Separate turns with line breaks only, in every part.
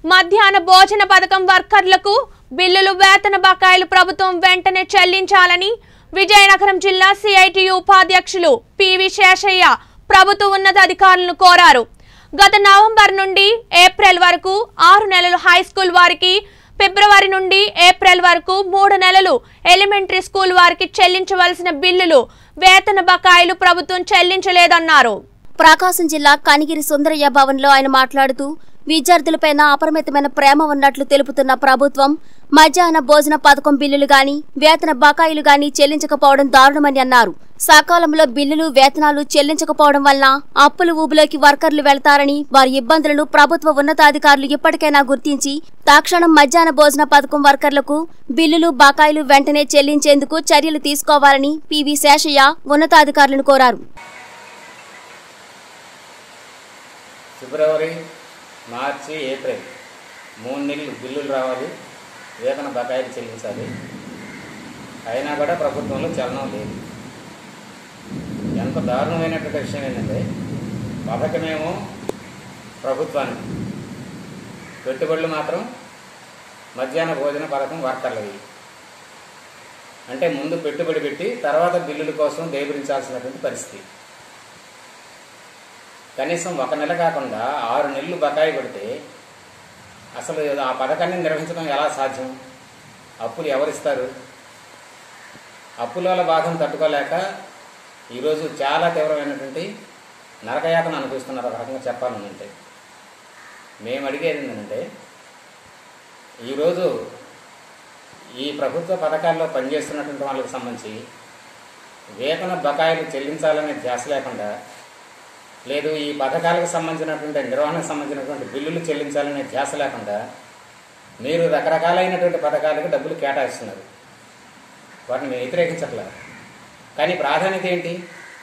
మధ్యాహ్న భోజన పథకం వర్కర్లకు బిల్లులు వేతన బకాయిలు ప్రభుత్వం వెంటనే చెల్లించాలని విజయనగరం జిల్లా సిఐటియు ఉపాధ్యక్షులు పివి శేషయ్య ప్రభుత్వ ఉన్నతాధికారులను కోరారు గత నవంబర్ నుండి ఏప్రిల్ వరకు ఆరు నెలలు హై స్కూల్ వారికి ఫిబ్రవరి నుండి ఏప్రిల్ వరకు మూడు నెలలు ఎలిమెంటరీ స్కూల్ వారికి చెల్లించవలసిన బిల్లులు వేతన బకాయిలు ప్రభుత్వం చెల్లించలేదన్నారు
ప్రకాశం జిల్లా కనిగిరి సుందరయ్య భవన్లో ఆయన మాట్లాడుతూ విద్యార్థులపైన అపరిమితమైన ప్రేమ ఉన్నట్లు తెలుపుతున్న ప్రభుత్వం మధ్యాహ్న భోజన పథకం బిల్లులు గాని వేతన బకాయిలు గాని చెల్లించకపోవడం దారుణమని అన్నారు సకాలంలో బిల్లులు వేతనాలు చెల్లించకపోవడం వల్ల అప్పుల ఊబిలోకి వర్కర్లు వెళతారని వారి ఇబ్బందులను ప్రభుత్వ ఉన్నతాధికారులు ఇప్పటికైనా గుర్తించి తక్షణం మధ్యాహ్న భోజన పథకం వర్కర్లకు బిల్లులు బకాయిలు వెంటనే చెల్లించేందుకు చర్యలు తీసుకోవాలని పివి శేషయ్య ఉన్నతాధికారులను కోరారు
ఫిబ్రవరి మార్చి ఏప్రిల్ మూడు నెలలు బిల్లులు రావాలి వేతన బకాయిలు చెల్లించాలి అయినా కూడా ప్రభుత్వంలో చలనం లేదు ఎంత దారుణమైనటువంటి విషయం ఏంటంటే పథకమేమో ప్రభుత్వానికి పెట్టుబడులు మాత్రం మధ్యాహ్న భోజన పథకం వర్కర్లవి అంటే ముందు పెట్టుబడి పెట్టి తర్వాత బిల్లుల కోసం దేవరించాల్సినటువంటి పరిస్థితి కనీసం ఒక నెల కాకుండా ఆరు నెలలు బకాయి పడితే అసలు ఆ పథకాన్ని నిర్వహించడం ఎలా సాధ్యం అప్పులు ఎవరిస్తారు అప్పుల బాధను తట్టుకోలేక ఈరోజు చాలా తీవ్రమైనటువంటి నరకయాతన అనిపిస్తున్నారు ఒక రకంగా చెప్పాలంటే మేము అడిగేది ఏంటంటే ఈరోజు ఈ ప్రభుత్వ పథకాల్లో పనిచేస్తున్నటువంటి వాళ్ళకి సంబంధించి వేతన బకాయిలు చెల్లించాలనే ధ్యాస లేకుండా లేదు ఈ పథకాలకు సంబంధించినటువంటి నిర్వహణకు సంబంధించినటువంటి బిల్లులు చెల్లించాలనే ధ్యాస లేకుండా మీరు రకరకాలైనటువంటి పథకాలకు డబ్బులు కేటాయిస్తున్నారు వాటిని మేము వ్యతిరేకించట్లేదు కానీ ప్రాధాన్యత ఏంటి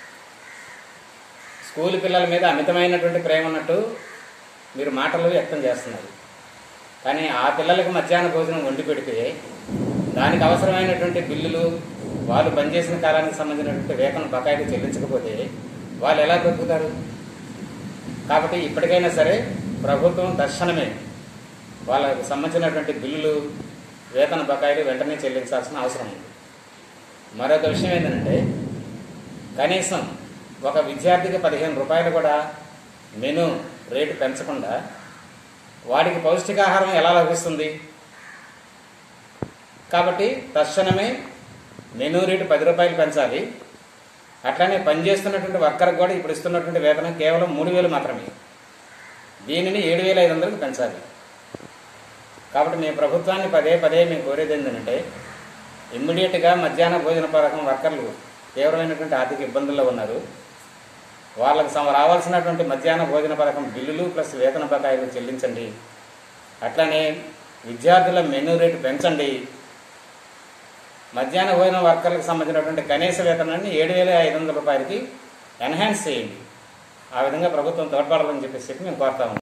స్కూల్ పిల్లల మీద అమితమైనటువంటి ప్రేమ ఉన్నట్టు మీరు మాటలు వ్యక్తం చేస్తున్నారు కానీ ఆ పిల్లలకు మధ్యాహ్న భోజనం వండి పెడితే దానికి అవసరమైనటువంటి బిల్లులు వాళ్ళు పనిచేసిన కాలానికి సంబంధించినటువంటి వేతన బకాయిలు చెల్లించకపోతే వాళ్ళు ఎలా బ్రతుకుతారు కాబట్టి ఇప్పటికైనా సరే ప్రభుత్వం తక్షణమే వాళ్ళకు సంబంధించినటువంటి బిల్లులు వేతన బకాయిలు వెంటనే చెల్లించాల్సిన అవసరం ఉంది మరొక విషయం ఏంటంటే కనీసం ఒక విద్యార్థికి పదిహేను రూపాయలు కూడా మెను రేటు పెంచకుండా వాడికి పౌష్టికాహారం ఎలా లభిస్తుంది కాబట్టి తక్షణమే మెనూ రేటు పది రూపాయలు పెంచాలి అట్లానే పనిచేస్తున్నటువంటి వర్కర్కి కూడా ఇప్పుడు ఇస్తున్నటువంటి వేతనం కేవలం మూడు వేలు మాత్రమే దీనిని ఏడు వేల ఐదు వందలకు పెంచాలి కాబట్టి మేము ప్రభుత్వాన్ని పదే పదే మేము కోరేది ఏంటంటే ఇమ్మీడియట్గా మధ్యాహ్న భోజన పథకం వర్కర్లు తీవ్రమైనటువంటి ఆర్థిక ఇబ్బందుల్లో ఉన్నారు వాళ్ళకి సమ రావాల్సినటువంటి మధ్యాహ్న భోజన పథకం బిల్లులు ప్లస్ వేతన బకాయిలు చెల్లించండి అట్లానే విద్యార్థుల మెనూ రేటు పెంచండి మధ్యాహ్న భోజన వర్కర్లకు సంబంధించినటువంటి కనీస వేతనాన్ని ఏడు వేల ఐదు వందల రూపాయలకి ఎన్హాన్స్ చేయండి ఆ విధంగా ప్రభుత్వం తోడ్పడాలని చెప్పేసి చెప్పి మేము కోరుతా ఉన్నాం